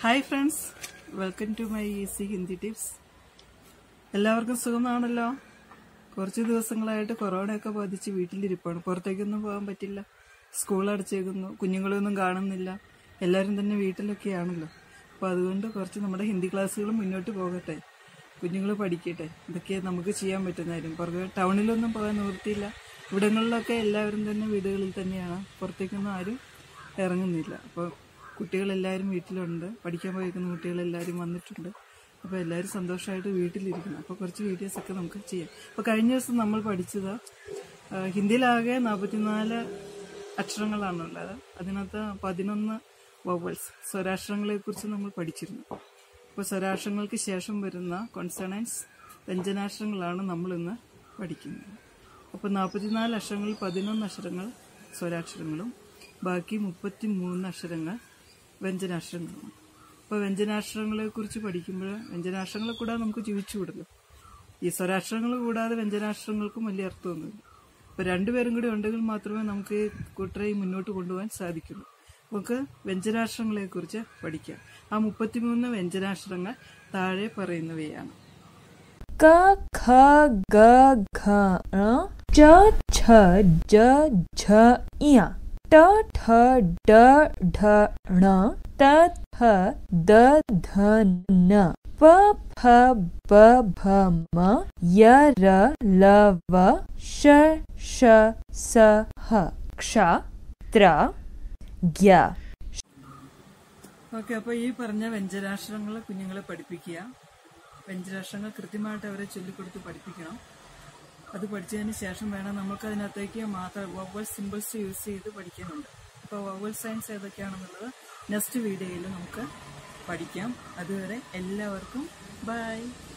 hi friends welcome to my easy Hindi tips എല്ലാവർക്കും സുഖമാണല്ലോ കുറച്ച് ദിവസങ്ങളായിട്ട് കൊറോണയൊക്കെ ബാധിച്ച് വീട്ടിലിരിപ്പാണ് പുറത്തേക്കൊന്നും പോകാൻ പറ്റില്ല സ്കൂൾ അടച്ചേക്കുന്നു കുഞ്ഞുങ്ങളൊന്നും കാണുന്നില്ല എല്ലാവരും തന്നെ വീട്ടിലൊക്കെയാണല്ലോ അപ്പോൾ അതുകൊണ്ട് കുറച്ച് നമ്മുടെ ഹിന്ദി ക്ലാസ്സുകൾ മുന്നോട്ട് പോകട്ടെ കുഞ്ഞുങ്ങൾ പഠിക്കട്ടെ ഇതൊക്കെ നമുക്ക് ചെയ്യാൻ പറ്റുന്ന കാര്യം പുറകെ ടൗണിലൊന്നും പോകാൻ നിവൃത്തിയില്ല ഇവിടങ്ങളിലൊക്കെ എല്ലാവരും തന്നെ വീടുകളിൽ തന്നെയാണ് പുറത്തേക്കൊന്നും ആരും ഇറങ്ങുന്നില്ല അപ്പോൾ കുട്ടികളെല്ലാവരും വീട്ടിലുണ്ട് പഠിക്കാൻ പോയിരിക്കുന്ന കുട്ടികളെല്ലാവരും വന്നിട്ടുണ്ട് അപ്പോൾ എല്ലാവരും സന്തോഷമായിട്ട് വീട്ടിലിരിക്കുന്നു അപ്പോൾ കുറച്ച് വീഡിയോസ് ഒക്കെ നമുക്ക് ചെയ്യാം അപ്പോൾ കഴിഞ്ഞ ദിവസം നമ്മൾ പഠിച്ചത് ആ, ഹിന്ദിയിലാകെ നാൽപ്പത്തിനാല് അക്ഷരങ്ങളാണുള്ളത് അതിനകത്ത് പതിനൊന്ന് വവൽസ് സ്വരാക്ഷരങ്ങളെ കുറിച്ച് നമ്മൾ പഠിച്ചിരുന്നു അപ്പോൾ സ്വരാക്ഷരങ്ങൾക്ക് ശേഷം വരുന്ന കോൺസണൻസ് വ്യഞ്ജനാക്ഷരങ്ങളാണ് നമ്മൾ ഇന്ന് പഠിക്കുന്നത് അപ്പോൾ നാൽപ്പത്തിനാല് അക്ഷരങ്ങളിൽ പതിനൊന്ന് അക്ഷരങ്ങൾ സ്വരാക്ഷരങ്ങളും ബാക്കി മുപ്പത്തി മൂന്ന് അക്ഷരങ്ങൾ വ്യഞ്ജനാക്ഷരങ്ങളുമാണ് അപ്പോൾ വ്യഞ്ജനാക്ഷരങ്ങളെ കുറിച്ച് പഠിക്കുമ്പോൾ വ്യഞ്ജനാക്ഷരങ്ങളെ കൂടാതെ നമുക്ക് ജീവിച്ചുകൂടല്ലോ ഈ സ്വരാക്ഷരങ്ങൾ കൂടാതെ വ്യഞ്ജനാക്ഷരങ്ങൾക്കും വലിയ അർത്ഥമൊന്നുമില്ല അപ്പോൾ രണ്ടുപേരും കൂടി ഉണ്ടെങ്കിൽ മാത്രമേ നമുക്ക് ഈ കൂട്ടരെ ഈ മുന്നോട്ട് കൊണ്ടുപോകാൻ സാധിക്കുള്ളൂ നമുക്ക് വ്യഞ്ജനാക്ഷരങ്ങളെ കുറിച്ച് പഠിക്കാം ആ മുപ്പത്തിമൂന്ന് വ്യഞ്ജനാക്ഷരങ്ങൾ താഴെ പറയുന്നവയാണ് क ख ग घ ङ च छ ज झ ञ ट ठ ड ढ ण त थ द ध न प फ ब भ म य र ल व श ष स ह क्ष त्र ज्ञ ഓക്കെ അപ്പോൾ ഈ പറഞ്ഞ വ്യഞ്ജനാക്ഷരങ്ങൾ കുഞ്ഞുങ്ങളെ പഠിപ്പിക്കുക വ്യഞ്ജനാക്ഷരങ്ങൾ കൃത്യമായിട്ട് അവരെ ചൊല്ലിക്കൊടുത്ത് പഠിപ്പിക്കണം അത് പഠിച്ചതിന് ശേഷം വേണം നമുക്ക് അതിനകത്തേക്ക് മാത്രം വവൽ സിമ്പിൾസ് യൂസ് ചെയ്ത് പഠിക്കാനുണ്ട് അപ്പോൾ വവൽ സയൻസ് ഏതൊക്കെയാണെന്നുള്ളത് നെക്സ്റ്റ് വീഡിയോയിൽ നമുക്ക് പഠിക്കാം അതുവരെ എല്ലാവർക്കും ബൈ